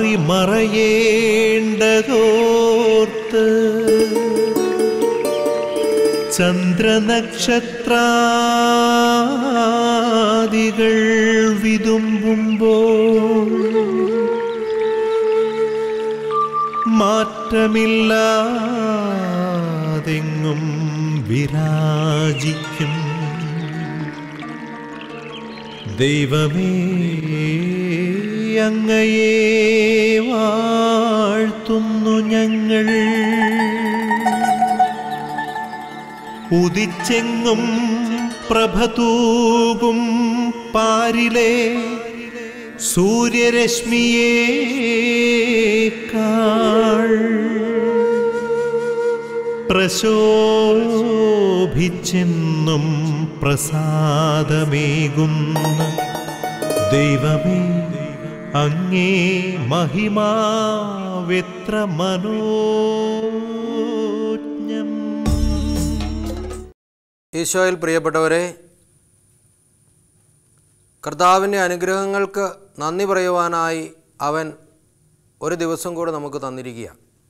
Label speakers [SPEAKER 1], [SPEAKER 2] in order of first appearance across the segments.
[SPEAKER 1] മാറി മറയേണ്ടതോർത്ത് ചന്ദ്രനക്ഷത്രാദികൾ വിതുമ്പുമ്പോൾ മാറ്റമില്ലാതെങ്ങും വിരാജിക്കും ദൈവമേ അങ്ങയെ വാഴ്ത്തുന്നു ഞങ്ങൾ ഉദിച്ചെങ്ങും പ്രഭതൂകും പാരിലെ സൂര്യരശ്മിയേക്കാൾ പ്രശോഭിച്ചെന്നും പ്രസാദമേകുന്ന ദൈവമേ അങ്ങേ മഹിമാവെത്ര മനോജ്ഞം
[SPEAKER 2] ഈശോയിൽ പ്രിയപ്പെട്ടവരെ കർത്താവിൻ്റെ അനുഗ്രഹങ്ങൾക്ക് നന്ദി പറയുവാനായി അവൻ ഒരു ദിവസം കൂടെ നമുക്ക് തന്നിരിക്കുക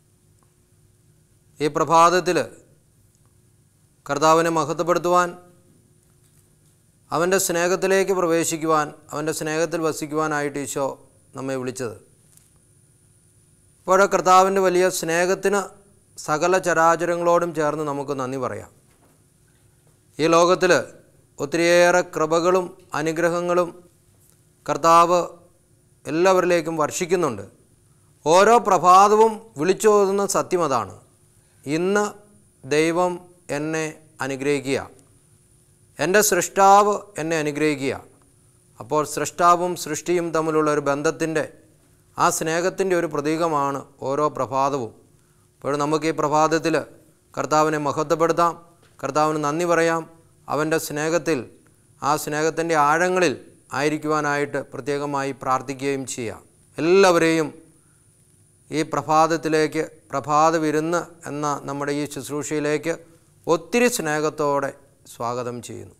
[SPEAKER 2] ഈ പ്രഭാതത്തിൽ കർത്താവിനെ മഹത്വപ്പെടുത്തുവാൻ അവൻ്റെ സ്നേഹത്തിലേക്ക് പ്രവേശിക്കുവാൻ അവൻ്റെ സ്നേഹത്തിൽ വസിക്കുവാനായിട്ട് ഈശോ നമ്മെ വിളിച്ചത് ഇപ്പോൾ കർത്താവിൻ്റെ വലിയ സ്നേഹത്തിന് സകല ചരാചരങ്ങളോടും ചേർന്ന് നമുക്ക് നന്ദി പറയാം ഈ ലോകത്തിൽ ഒത്തിരിയേറെ കൃപകളും അനുഗ്രഹങ്ങളും കർത്താവ് എല്ലാവരിലേക്കും വർഷിക്കുന്നുണ്ട് ഓരോ പ്രഭാതവും വിളിച്ചോതുന്ന സത്യം അതാണ് ഇന്ന് ദൈവം എന്നെ അനുഗ്രഹിക്കുക എൻ്റെ സൃഷ്ടാവ് എന്നെ അനുഗ്രഹിക്കുക അപ്പോൾ സൃഷ്ടാവും സൃഷ്ടിയും തമ്മിലുള്ള ഒരു ബന്ധത്തിൻ്റെ ആ സ്നേഹത്തിൻ്റെ ഒരു പ്രതീകമാണ് ഓരോ പ്രഭാതവും അപ്പോൾ നമുക്ക് ഈ പ്രഭാതത്തിൽ കർത്താവിനെ മഹത്വപ്പെടുത്താം കർത്താവിന് നന്ദി പറയാം അവൻ്റെ സ്നേഹത്തിൽ ആ സ്നേഹത്തിൻ്റെ ആഴങ്ങളിൽ ആയിരിക്കുവാനായിട്ട് പ്രത്യേകമായി പ്രാർത്ഥിക്കുകയും ചെയ്യാം എല്ലാവരെയും ഈ പ്രഭാതത്തിലേക്ക് പ്രഭാത വിരുന്ന് എന്ന നമ്മുടെ ഈ ശുശ്രൂഷയിലേക്ക് ഒത്തിരി സ്നേഹത്തോടെ സ്വാഗതം ചെയ്യുന്നു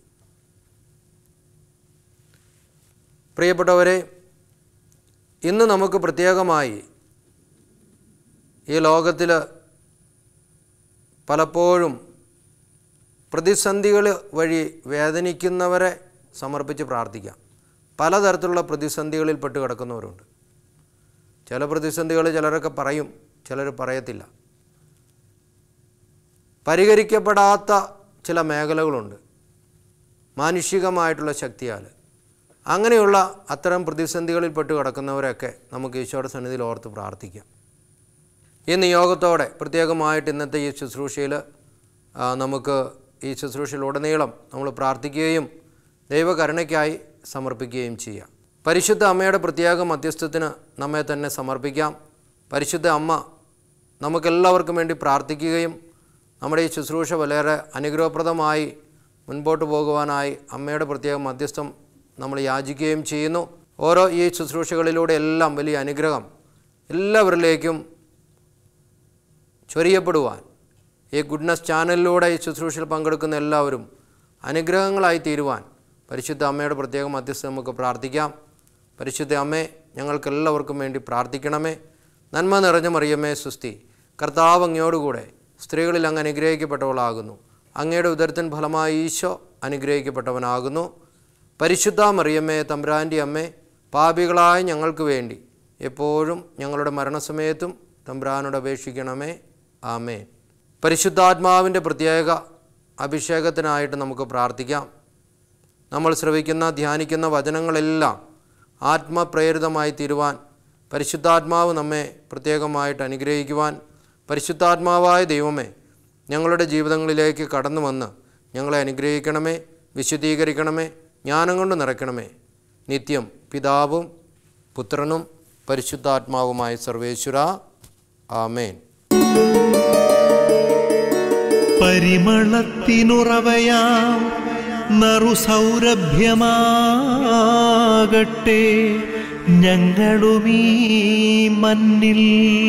[SPEAKER 2] പ്രിയപ്പെട്ടവരെ ഇന്ന് നമുക്ക് പ്രത്യേകമായി ഈ ലോകത്തിൽ പലപ്പോഴും പ്രതിസന്ധികൾ വഴി വേദനിക്കുന്നവരെ സമർപ്പിച്ച് പ്രാർത്ഥിക്കാം പലതരത്തിലുള്ള പ്രതിസന്ധികളിൽ പെട്ട് കിടക്കുന്നവരുണ്ട് ചില പ്രതിസന്ധികൾ ചിലരൊക്കെ പറയും ചിലർ പറയത്തില്ല പരിഹരിക്കപ്പെടാത്ത ചില മേഖലകളുണ്ട് മാനുഷികമായിട്ടുള്ള ശക്തിയാൽ അങ്ങനെയുള്ള അത്തരം പ്രതിസന്ധികളിൽ പെട്ട് കിടക്കുന്നവരെയൊക്കെ നമുക്ക് ഈശോയുടെ സന്നിധിയിൽ ഓർത്ത് പ്രാർത്ഥിക്കാം ഈ നിയോഗത്തോടെ പ്രത്യേകമായിട്ട് ഇന്നത്തെ ഈ ശുശ്രൂഷയിൽ ആ, നമുക്ക് ഈ ശുശ്രൂഷയിലുടനീളം നമ്മൾ പ്രാർത്ഥിക്കുകയും ദൈവകരുണയ്ക്കായി സമർപ്പിക്കുകയും ചെയ്യാം പരിശുദ്ധ അമ്മയുടെ പ്രത്യേക മധ്യസ്ഥത്തിന് നമ്മെ തന്നെ സമർപ്പിക്കാം പരിശുദ്ധ അമ്മ നമുക്കെല്ലാവർക്കും വേണ്ടി പ്രാർത്ഥിക്കുകയും നമ്മുടെ ഈ ശുശ്രൂഷ വളരെ അനുഗ്രഹപ്രദമായി മുൻപോട്ട് പോകുവാനായി അമ്മയുടെ പ്രത്യേക മധ്യസ്ഥം നമ്മൾ യാചിക്കുകയും ചെയ്യുന്നു ഓരോ ഈ ശുശ്രൂഷകളിലൂടെ എല്ലാം വലിയ അനുഗ്രഹം എല്ലാവരിലേക്കും ചൊരിയപ്പെടുവാൻ ഈ ഗുഡ്നസ് ചാനലിലൂടെ ഈ ശുശ്രൂഷയിൽ പങ്കെടുക്കുന്ന എല്ലാവരും അനുഗ്രഹങ്ങളായി തീരുവാൻ പരിശുദ്ധ അമ്മയുടെ പ്രത്യേക മധ്യസ്ഥ നമുക്ക് പ്രാർത്ഥിക്കാം പരിശുദ്ധ അമ്മേ ഞങ്ങൾക്കെല്ലാവർക്കും വേണ്ടി പ്രാർത്ഥിക്കണമേ നന്മ നിറഞ്ഞ മറിയമ്മേ സുസ്തി കർത്താവ് അങ്ങയോടുകൂടെ സ്ത്രീകളിൽ അങ്ങ് അനുഗ്രഹിക്കപ്പെട്ടവളാകുന്നു അങ്ങയുടെ ഉദരത്തിൻ ഫലമായി ഈശോ അനുഗ്രഹിക്കപ്പെട്ടവനാകുന്നു പരിശുദ്ധ മറിയമ്മേ തമ്പുരാൻ്റെ അമ്മേ പാപികളായ ഞങ്ങൾക്ക് വേണ്ടി എപ്പോഴും ഞങ്ങളുടെ മരണസമയത്തും തമ്പുരാനോട് അപേക്ഷിക്കണമേ ആമേ പരിശുദ്ധാത്മാവിൻ്റെ പ്രത്യേക അഭിഷേകത്തിനായിട്ട് നമുക്ക് പ്രാർത്ഥിക്കാം നമ്മൾ ശ്രവിക്കുന്ന ധ്യാനിക്കുന്ന വചനങ്ങളെല്ലാം ആത്മപ്രേരിതമായി തീരുവാൻ പരിശുദ്ധാത്മാവ് നമ്മെ പ്രത്യേകമായിട്ട് അനുഗ്രഹിക്കുവാൻ പരിശുദ്ധാത്മാവായ ദൈവമേ ഞങ്ങളുടെ ജീവിതങ്ങളിലേക്ക് കടന്നു വന്ന് ഞങ്ങളെ അനുഗ്രഹിക്കണമേ വിശുദ്ധീകരിക്കണമേ ജ്ഞാനം കൊണ്ട് നിറയ്ക്കണമേ നിത്യം പിതാവും പുത്രനും പരിശുദ്ധാത്മാവുമായ സർവേശ്വര ആമേൻ
[SPEAKER 1] പരിമളത്തിനുറവയാം നറുസൗരഭ്യമാകട്ടെ ഞങ്ങളുമീ മണ്ണിൽ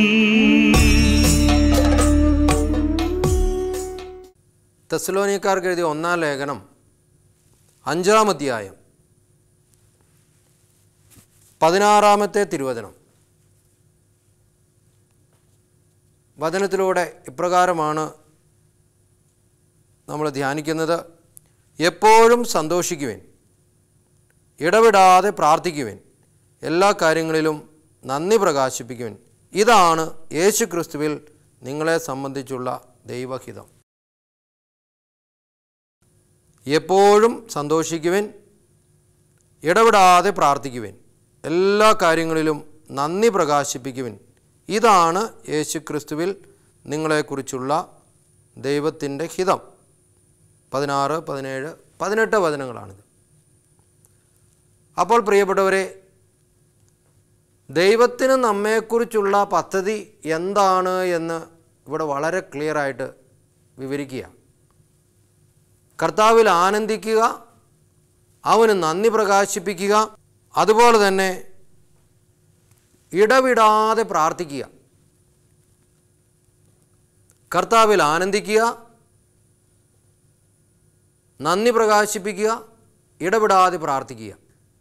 [SPEAKER 2] തെസ്സലോനിക്കാർക്ക് എഴുതിയ ഒന്നാം ലേഖനം അഞ്ചാം അധ്യായം പതിനാറാമത്തെ തിരുവചനം വചനത്തിലൂടെ ഇപ്രകാരമാണ് നമ്മൾ ധ്യാനിക്കുന്നത് എപ്പോഴും സന്തോഷിക്കുവേൻ ഇടവിടാതെ പ്രാർത്ഥിക്കുവേൻ എല്ലാ കാര്യങ്ങളിലും നന്ദി പ്രകാശിപ്പിക്കുവേൻ ഇതാണ് യേശു ക്രിസ്തുവിൽ നിങ്ങളെ സംബന്ധിച്ചുള്ള ദൈവഹിതം എപ്പോഴും സന്തോഷിക്കുവേൻ ഇടവിടാതെ പ്രാർത്ഥിക്കുവേൻ എല്ലാ കാര്യങ്ങളിലും നന്ദി പ്രകാശിപ്പിക്കുവിൻ ഇതാണ് യേശു ക്രിസ്തുവിൽ നിങ്ങളെക്കുറിച്ചുള്ള ദൈവത്തിൻ്റെ ഹിതം പതിനാറ് പതിനേഴ് പതിനെട്ട് വചനങ്ങളാണിത് അപ്പോൾ പ്രിയപ്പെട്ടവരെ ദൈവത്തിന് നമ്മെക്കുറിച്ചുള്ള പദ്ധതി എന്താണ് എന്ന് ഇവിടെ വളരെ ക്ലിയറായിട്ട് വിവരിക്കുക കർത്താവിൽ ആനന്ദിക്കുക അവന് നന്ദി പ്രകാശിപ്പിക്കുക അതുപോലെ തന്നെ ഇടവിടാതെ പ്രാർത്ഥിക്കുക കർത്താവിൽ ആനന്ദിക്കുക നന്ദി പ്രകാശിപ്പിക്കുക ഇടപെടാതെ പ്രാർത്ഥിക്കുക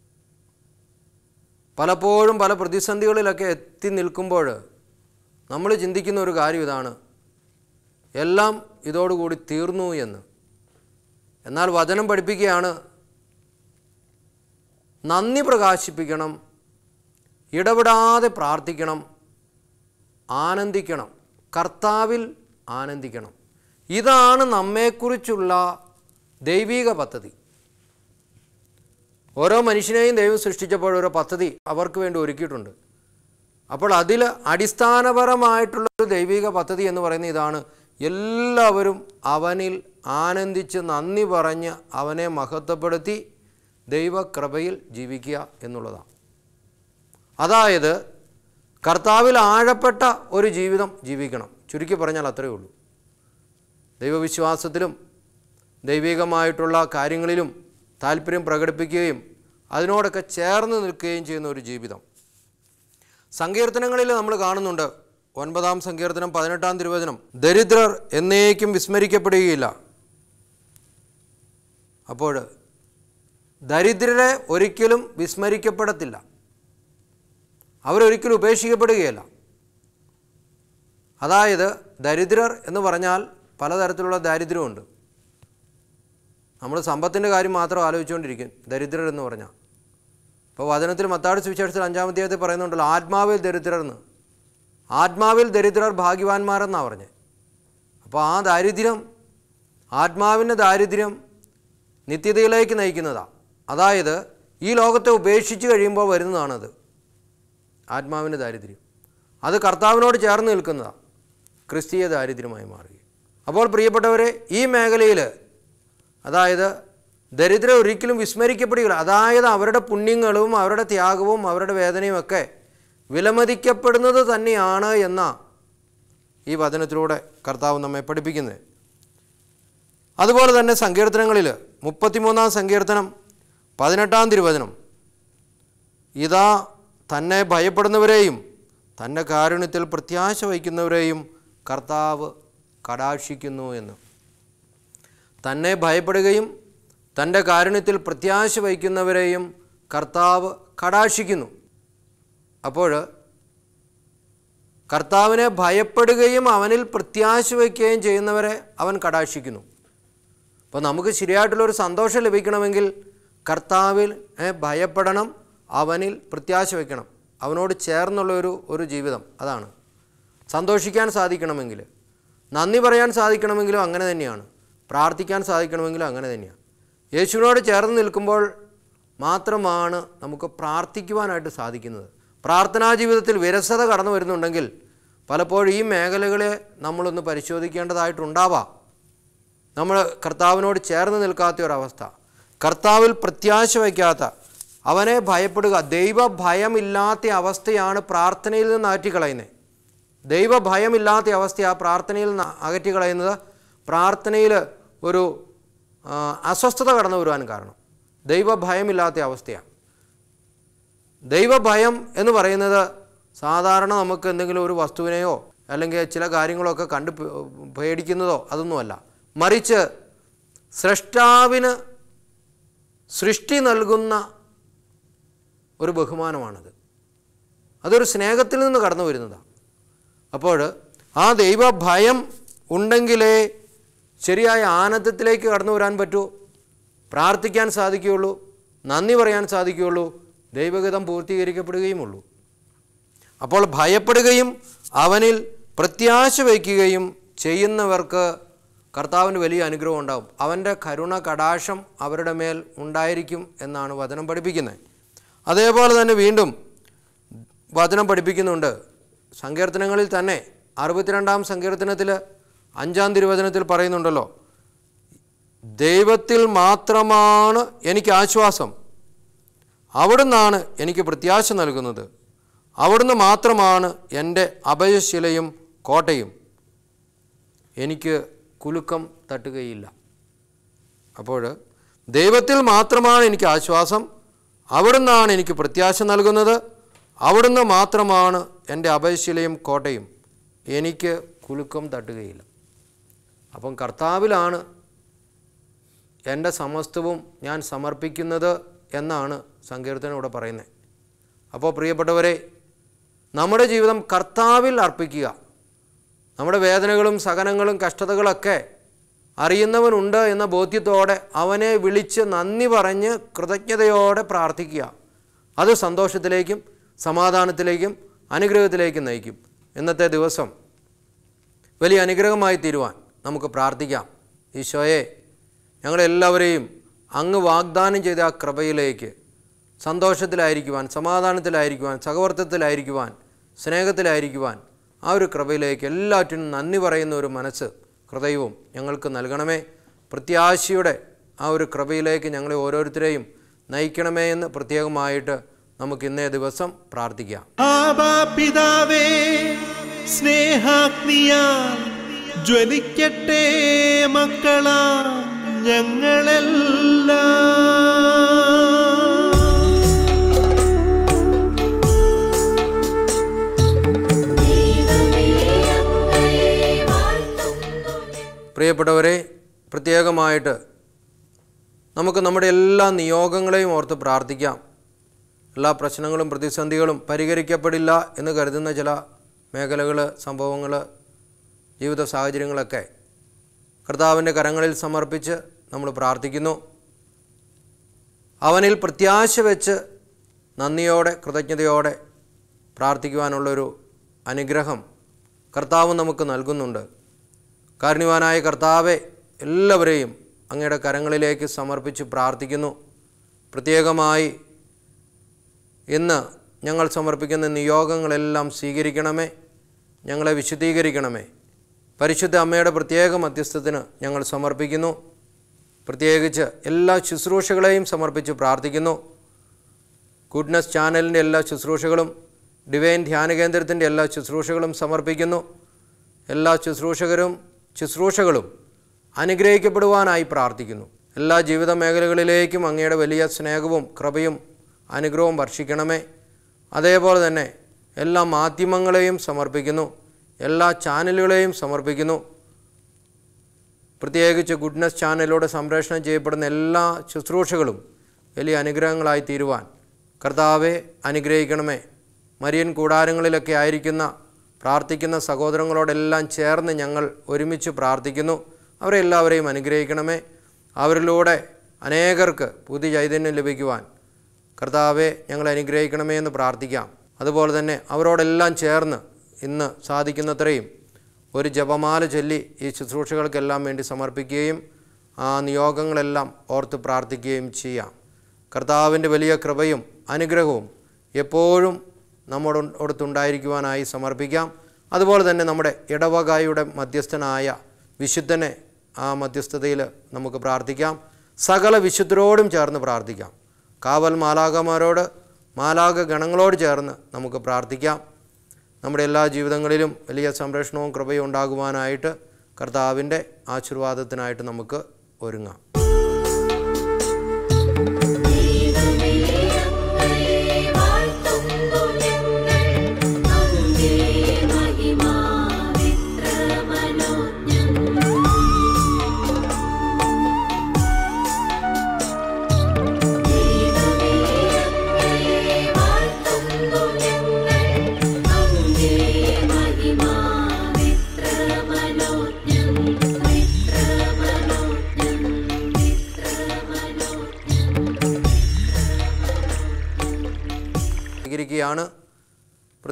[SPEAKER 2] പലപ്പോഴും പല പ്രതിസന്ധികളിലൊക്കെ എത്തി നിൽക്കുമ്പോൾ നമ്മൾ ചിന്തിക്കുന്ന ഒരു കാര്യം ഇതാണ് എല്ലാം ഇതോടുകൂടി തീർന്നു എന്ന് എന്നാൽ വചനം പഠിപ്പിക്കുകയാണ് നന്ദി പ്രകാശിപ്പിക്കണം ഇടപെടാതെ പ്രാർത്ഥിക്കണം ആനന്ദിക്കണം കർത്താവിൽ ആനന്ദിക്കണം ഇതാണ് നമ്മെക്കുറിച്ചുള്ള ദൈവിക പദ്ധതി ഓരോ മനുഷ്യനെയും ദൈവം സൃഷ്ടിച്ചപ്പോൾ ഓരോ പദ്ധതി അവർക്ക് വേണ്ടി ഒരുക്കിയിട്ടുണ്ട് അപ്പോൾ അതിൽ അടിസ്ഥാനപരമായിട്ടുള്ളൊരു ദൈവിക പദ്ധതി എന്ന് പറയുന്നത് ഇതാണ് എല്ലാവരും അവനിൽ ആനന്ദിച്ച് നന്ദി പറഞ്ഞ് അവനെ മഹത്വപ്പെടുത്തി ദൈവകൃപയിൽ ജീവിക്കുക എന്നുള്ളതാണ് അതായത് കർത്താവിൽ ആഴപ്പെട്ട ഒരു ജീവിതം ജീവിക്കണം ചുരുക്കി പറഞ്ഞാൽ അത്രയേ ഉള്ളൂ ദൈവവിശ്വാസത്തിലും ദൈവികമായിട്ടുള്ള കാര്യങ്ങളിലും താല്പര്യം പ്രകടിപ്പിക്കുകയും അതിനോടൊക്കെ ചേർന്ന് നിൽക്കുകയും ചെയ്യുന്ന ഒരു ജീവിതം സങ്കീർത്തനങ്ങളിൽ നമ്മൾ കാണുന്നുണ്ട് ഒൻപതാം സങ്കീർത്തനം പതിനെട്ടാം തിരുവചനം ദരിദ്രർ എന്നേക്കും വിസ്മരിക്കപ്പെടുകയില്ല അപ്പോൾ ദരിദ്രരെ ഒരിക്കലും വിസ്മരിക്കപ്പെടത്തില്ല അവരൊരിക്കലും ഉപേക്ഷിക്കപ്പെടുകയില്ല അതായത് ദരിദ്രർ എന്ന് പറഞ്ഞാൽ പലതരത്തിലുള്ള ദാരിദ്ര്യമുണ്ട് നമ്മൾ സമ്പത്തിൻ്റെ കാര്യം മാത്രം ആലോചിച്ചുകൊണ്ടിരിക്കും ദരിദ്രർ എന്ന് പറഞ്ഞാൽ ഇപ്പോൾ വചനത്തിൽ മത്താട് സുവിശേഷത്തിൽ അഞ്ചാം അധ്യായത്തിൽ പറയുന്നുണ്ടല്ലോ ആത്മാവിൽ ദരിദ്രർ എന്ന് ആത്മാവിൽ ദരിദ്രർ ഭാഗ്യവാന്മാരെന്നാണ് പറഞ്ഞത് അപ്പോൾ ആ ദാരിദ്ര്യം ആത്മാവിൻ്റെ ദാരിദ്ര്യം നിത്യതയിലേക്ക് നയിക്കുന്നതാണ് അതായത് ഈ ലോകത്തെ ഉപേക്ഷിച്ച് കഴിയുമ്പോൾ വരുന്നതാണത് ആത്മാവിൻ്റെ ദാരിദ്ര്യം അത് കർത്താവിനോട് ചേർന്ന് നിൽക്കുന്നതാണ് ക്രിസ്തീയ ദാരിദ്ര്യമായി മാറുക അപ്പോൾ പ്രിയപ്പെട്ടവരെ ഈ മേഖലയിൽ അതായത് ദരിദ്രം ഒരിക്കലും വിസ്മരിക്കപ്പെടുകയില്ല അതായത് അവരുടെ പുണ്യങ്ങളും അവരുടെ ത്യാഗവും അവരുടെ വേദനയും ഒക്കെ വിലമതിക്കപ്പെടുന്നത് തന്നെയാണ് എന്ന ഈ വചനത്തിലൂടെ കർത്താവ് നമ്മെ പഠിപ്പിക്കുന്നത് അതുപോലെ തന്നെ സങ്കീർത്തനങ്ങളിൽ മുപ്പത്തിമൂന്നാം സങ്കീർത്തനം പതിനെട്ടാം തിരുവചനം ഇതാ തന്നെ ഭയപ്പെടുന്നവരെയും തൻ്റെ കാരുണ്യത്തിൽ പ്രത്യാശ വയ്ക്കുന്നവരെയും കർത്താവ് കടാക്ഷിക്കുന്നു എന്ന് തന്നെ ഭയപ്പെടുകയും തൻ്റെ കാരുണ്യത്തിൽ പ്രത്യാശ വയ്ക്കുന്നവരെയും കർത്താവ് കടാക്ഷിക്കുന്നു അപ്പോൾ കർത്താവിനെ ഭയപ്പെടുകയും അവനിൽ പ്രത്യാശ വയ്ക്കുകയും ചെയ്യുന്നവരെ അവൻ കടാക്ഷിക്കുന്നു അപ്പോൾ നമുക്ക് ശരിയായിട്ടുള്ളൊരു സന്തോഷം ലഭിക്കണമെങ്കിൽ കർത്താവിൽ ഏ, ഭയപ്പെടണം അവനിൽ പ്രത്യാശ വയ്ക്കണം അവനോട് ചേർന്നുള്ള ഒരു ഒരു ജീവിതം അതാണ് സന്തോഷിക്കാൻ സാധിക്കണമെങ്കിൽ നന്ദി പറയാൻ സാധിക്കണമെങ്കിലും അങ്ങനെ തന്നെയാണ് പ്രാർത്ഥിക്കാൻ സാധിക്കണമെങ്കിലും അങ്ങനെ തന്നെയാണ് യേശുവിനോട് ചേർന്ന് നിൽക്കുമ്പോൾ മാത്രമാണ് നമുക്ക് പ്രാർത്ഥിക്കുവാനായിട്ട് സാധിക്കുന്നത് പ്രാർത്ഥനാ ജീവിതത്തിൽ വിരസത കടന്നു വരുന്നുണ്ടെങ്കിൽ പലപ്പോഴും ഈ മേഖലകളെ നമ്മളൊന്ന് പരിശോധിക്കേണ്ടതായിട്ടുണ്ടാവാം നമ്മൾ കർത്താവിനോട് ചേർന്ന് നിൽക്കാത്ത ഒരവസ്ഥ കർത്താവിൽ പ്രത്യാശ വയ്ക്കാത്ത അവനെ ഭയപ്പെടുക ദൈവഭയമില്ലാത്ത അവസ്ഥയാണ് പ്രാർത്ഥനയിൽ നിന്ന് അകറ്റിക്കളയുന്നത് ദൈവഭയമില്ലാത്ത അവസ്ഥ ആ പ്രാർത്ഥനയിൽ നിന്ന് അകറ്റിക്കളയുന്നത് പ്രാർത്ഥനയിൽ ഒരു ആ, അസ്വസ്ഥത കടന്നു വരുവാൻ കാരണം ദൈവഭയമില്ലാത്ത അവസ്ഥയാണ് ദൈവഭയം എന്ന് പറയുന്നത് സാധാരണ നമുക്ക് എന്തെങ്കിലും ഒരു വസ്തുവിനെയോ അല്ലെങ്കിൽ ചില കാര്യങ്ങളൊക്കെ കണ്ട് പേ- പേടിക്കുന്നതോ അതൊന്നുമല്ല മറിച്ച് സ്രഷ്ടാവിന് സൃഷ്ടി നൽകുന്ന ഒരു ബഹുമാനമാണത് അതൊരു സ്നേഹത്തിൽ നിന്ന് കടന്നു വരുന്നതാണ് അപ്പോൾ ആ ദൈവഭയം ഉണ്ടെങ്കിലേ ശരിയായ ആനന്ദത്തിലേക്ക് കടന്നു വരാൻ പറ്റൂ പ്രാർത്ഥിക്കാൻ സാധിക്കുകയുള്ളൂ നന്ദി പറയാൻ സാധിക്കുകയുള്ളൂ ദൈവഗതം പൂർത്തീകരിക്കപ്പെടുകയുമുള്ളൂ അപ്പോൾ ഭയപ്പെടുകയും അവനിൽ പ്രത്യാശ വയ്ക്കുകയും ചെയ്യുന്നവർക്ക് കർത്താവിന് വലിയ അനുഗ്രഹം ഉണ്ടാവും അവൻ്റെ കരുണ കടാശം അവരുടെ മേൽ ഉണ്ടായിരിക്കും എന്നാണ് വചനം പഠിപ്പിക്കുന്നത് അതേപോലെ തന്നെ വീണ്ടും വചനം പഠിപ്പിക്കുന്നുണ്ട് സങ്കീർത്തനങ്ങളിൽ തന്നെ അറുപത്തിരണ്ടാം സങ്കീർത്തനത്തിൽ അഞ്ചാം തിരുവചനത്തിൽ പറയുന്നുണ്ടല്ലോ ദൈവത്തിൽ മാത്രമാണ് എനിക്ക് ആശ്വാസം അവിടുന്നാണ് എനിക്ക് പ്രത്യാശ നൽകുന്നത് അവിടുന്ന് മാത്രമാണ് എൻ്റെ അഭയശിലയും കോട്ടയും എനിക്ക് കുലുക്കം തട്ടുകയില്ല അപ്പോൾ ദൈവത്തിൽ മാത്രമാണ് എനിക്ക് ആശ്വാസം അവിടുന്നാണ് എനിക്ക് പ്രത്യാശ നൽകുന്നത് അവിടുന്ന് മാത്രമാണ് എൻ്റെ അഭയശിലയും കോട്ടയും എനിക്ക് കുലുക്കം തട്ടുകയില്ല അപ്പം കർത്താവിലാണ് എൻ്റെ സമസ്തവും ഞാൻ സമർപ്പിക്കുന്നത് എന്നാണ് സങ്കീർത്തനം ഇവിടെ പറയുന്നത് അപ്പോൾ പ്രിയപ്പെട്ടവരെ നമ്മുടെ ജീവിതം കർത്താവിൽ അർപ്പിക്കുക നമ്മുടെ വേദനകളും സഹനങ്ങളും കഷ്ടതകളൊക്കെ അറിയുന്നവനുണ്ട് എന്ന ബോധ്യത്തോടെ അവനെ വിളിച്ച് നന്ദി പറഞ്ഞ് കൃതജ്ഞതയോടെ പ്രാർത്ഥിക്കുക അത് സന്തോഷത്തിലേക്കും സമാധാനത്തിലേക്കും അനുഗ്രഹത്തിലേക്കും നയിക്കും ഇന്നത്തെ ദിവസം വലിയ അനുഗ്രഹമായി തീരുവാൻ നമുക്ക് പ്രാർത്ഥിക്കാം ഈശോയെ ഞങ്ങളെല്ലാവരെയും അങ്ങ് വാഗ്ദാനം ചെയ്ത ആ കൃപയിലേക്ക് സന്തോഷത്തിലായിരിക്കുവാൻ സമാധാനത്തിലായിരിക്കുവാൻ സഹവർത്തത്തിലായിരിക്കുവാൻ സ്നേഹത്തിലായിരിക്കുവാൻ ആ ഒരു കൃപയിലേക്ക് എല്ലാറ്റിനും നന്ദി പറയുന്ന ഒരു മനസ്സ് ഹൃദയവും ഞങ്ങൾക്ക് നൽകണമേ പ്രത്യാശയുടെ ആ ഒരു കൃപയിലേക്ക് ഞങ്ങളെ ഓരോരുത്തരെയും നയിക്കണമേ എന്ന് പ്രത്യേകമായിട്ട് നമുക്ക് ഇന്നേ ദിവസം പ്രാർത്ഥിക്കാം
[SPEAKER 1] ആബാ പിതാവേ സ്നേഹാഗ്നിയാൽ ജ്വലിക്കട്ടെ മക്കളാ ഞങ്ങളെല്ലാം
[SPEAKER 2] പ്രിയപ്പെട്ടവരെ പ്രത്യേകമായിട്ട് നമുക്ക് നമ്മുടെ എല്ലാ നിയോഗങ്ങളെയും ഓർത്ത് പ്രാർത്ഥിക്കാം എല്ലാ പ്രശ്നങ്ങളും പ്രതിസന്ധികളും പരിഹരിക്കപ്പെടില്ല എന്ന് കരുതുന്ന ചില മേഖലകൾ സംഭവങ്ങൾ ജീവിത സാഹചര്യങ്ങളൊക്കെ കർത്താവിൻ്റെ കരങ്ങളിൽ സമർപ്പിച്ച് നമ്മൾ പ്രാർത്ഥിക്കുന്നു അവനിൽ പ്രത്യാശ വെച്ച് നന്ദിയോടെ കൃതജ്ഞതയോടെ പ്രാർത്ഥിക്കുവാനുള്ളൊരു അനുഗ്രഹം കർത്താവ് നമുക്ക് നൽകുന്നുണ്ട് കാരുണ്യവാനായ കർത്താവെ എല്ലാവരെയും അങ്ങയുടെ കരങ്ങളിലേക്ക് സമർപ്പിച്ച് പ്രാർത്ഥിക്കുന്നു പ്രത്യേകമായി ഇന്ന് ഞങ്ങൾ സമർപ്പിക്കുന്ന നിയോഗങ്ങളെല്ലാം സ്വീകരിക്കണമേ ഞങ്ങളെ വിശുദ്ധീകരിക്കണമേ പരിശുദ്ധ അമ്മയുടെ പ്രത്യേക മധ്യസ്ഥത്തിന് ഞങ്ങൾ സമർപ്പിക്കുന്നു പ്രത്യേകിച്ച് എല്ലാ ശുശ്രൂഷകളെയും സമർപ്പിച്ച് പ്രാർത്ഥിക്കുന്നു ഗുഡ്നസ് ചാനലിൻ്റെ എല്ലാ ശുശ്രൂഷകളും ഡിവൈൻ ധ്യാന കേന്ദ്രത്തിൻ്റെ എല്ലാ ശുശ്രൂഷകളും സമർപ്പിക്കുന്നു എല്ലാ ശുശ്രൂഷകരും ശുശ്രൂഷകളും അനുഗ്രഹിക്കപ്പെടുവാനായി പ്രാർത്ഥിക്കുന്നു എല്ലാ ജീവിത മേഖലകളിലേക്കും അങ്ങയുടെ വലിയ സ്നേഹവും കൃപയും അനുഗ്രഹവും വർഷിക്കണമേ അതേപോലെ തന്നെ എല്ലാ മാധ്യമങ്ങളെയും സമർപ്പിക്കുന്നു എല്ലാ ചാനലുകളെയും സമർപ്പിക്കുന്നു പ്രത്യേകിച്ച് ഗുഡ്നസ് ചാനലിലൂടെ സംപ്രേഷണം ചെയ്യപ്പെടുന്ന എല്ലാ ശുശ്രൂഷകളും വലിയ അനുഗ്രഹങ്ങളായി തീരുവാൻ കർത്താവെ അനുഗ്രഹിക്കണമേ മരിയൻ കൂടാരങ്ങളിലൊക്കെ ആയിരിക്കുന്ന പ്രാർത്ഥിക്കുന്ന സഹോദരങ്ങളോടെല്ലാം ചേർന്ന് ഞങ്ങൾ ഒരുമിച്ച് പ്രാർത്ഥിക്കുന്നു അവരെ എല്ലാവരെയും അനുഗ്രഹിക്കണമേ അവരിലൂടെ അനേകർക്ക് പുതിയ ചൈതന്യം ലഭിക്കുവാൻ കർത്താവെ ഞങ്ങളെ അനുഗ്രഹിക്കണമേ എന്ന് പ്രാർത്ഥിക്കാം അതുപോലെ തന്നെ അവരോടെല്ലാം ചേർന്ന് ഇന്ന് സാധിക്കുന്നത്രയും ഒരു ജപമാല ചൊല്ലി ഈ ശുശ്രൂഷകൾക്കെല്ലാം വേണ്ടി സമർപ്പിക്കുകയും ആ നിയോഗങ്ങളെല്ലാം ഓർത്ത് പ്രാർത്ഥിക്കുകയും ചെയ്യാം കർത്താവിൻ്റെ വലിയ കൃപയും അനുഗ്രഹവും എപ്പോഴും നമ്മുടെ അടുത്തുണ്ടായിരിക്കുവാനായി സമർപ്പിക്കാം അതുപോലെ തന്നെ നമ്മുടെ ഇടവകായുടെ മധ്യസ്ഥനായ വിശുദ്ധനെ ആ മധ്യസ്ഥതയിൽ നമുക്ക് പ്രാർത്ഥിക്കാം സകല വിശുദ്ധരോടും ചേർന്ന് പ്രാർത്ഥിക്കാം കാവൽ മാലാകമാരോട് മാലാക ഗണങ്ങളോട് ചേർന്ന് നമുക്ക് പ്രാർത്ഥിക്കാം നമ്മുടെ എല്ലാ ജീവിതങ്ങളിലും വലിയ സംരക്ഷണവും കൃപയും ഉണ്ടാകുവാനായിട്ട് കർത്താവിൻ്റെ ആശീർവാദത്തിനായിട്ട് നമുക്ക് ഒരുങ്ങാം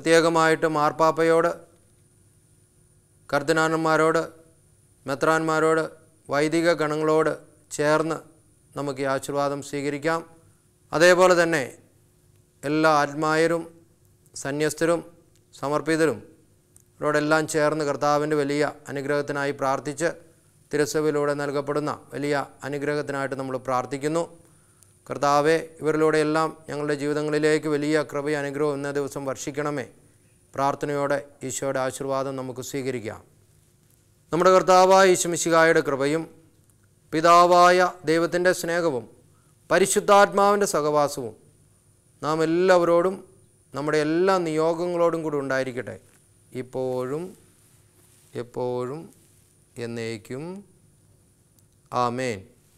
[SPEAKER 2] പ്രത്യേകമായിട്ട് മാർപ്പാപ്പയോട് കർദിനാനന്മാരോട് മെത്രാന്മാരോട് വൈദിക ഗണങ്ങളോട് ചേർന്ന് നമുക്ക് ഈ ആശീർവാദം സ്വീകരിക്കാം അതേപോലെ തന്നെ എല്ലാ ആത്മായരും സന്യസ്തരും സമർപ്പിതരും അവരോടെല്ലാം ചേർന്ന് കർത്താവിൻ്റെ വലിയ അനുഗ്രഹത്തിനായി പ്രാർത്ഥിച്ച് തിരുസഭയിലൂടെ നൽകപ്പെടുന്ന വലിയ അനുഗ്രഹത്തിനായിട്ട് നമ്മൾ പ്രാർത്ഥിക്കുന്നു കർത്താവെ ഇവരിലൂടെയെല്ലാം ഞങ്ങളുടെ ജീവിതങ്ങളിലേക്ക് വലിയ കൃപയും അനുഗ്രഹവും ഇന്ന ദിവസം വർഷിക്കണമേ പ്രാർത്ഥനയോടെ ഈശോയുടെ ആശീർവാദം നമുക്ക് സ്വീകരിക്കാം നമ്മുടെ കർത്താവായ ഈശുമിശിഹായുടെ കൃപയും പിതാവായ ദൈവത്തിൻ്റെ സ്നേഹവും പരിശുദ്ധാത്മാവിൻ്റെ സഹവാസവും നാം എല്ലാവരോടും നമ്മുടെ എല്ലാ നിയോഗങ്ങളോടും കൂടി ഉണ്ടായിരിക്കട്ടെ ഇപ്പോഴും എപ്പോഴും എന്നേക്കും ആമേൻ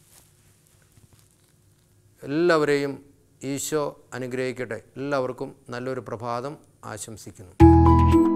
[SPEAKER 2] എല്ലാവരെയും ഈശോ അനുഗ്രഹിക്കട്ടെ എല്ലാവർക്കും നല്ലൊരു പ്രഭാതം ആശംസിക്കുന്നു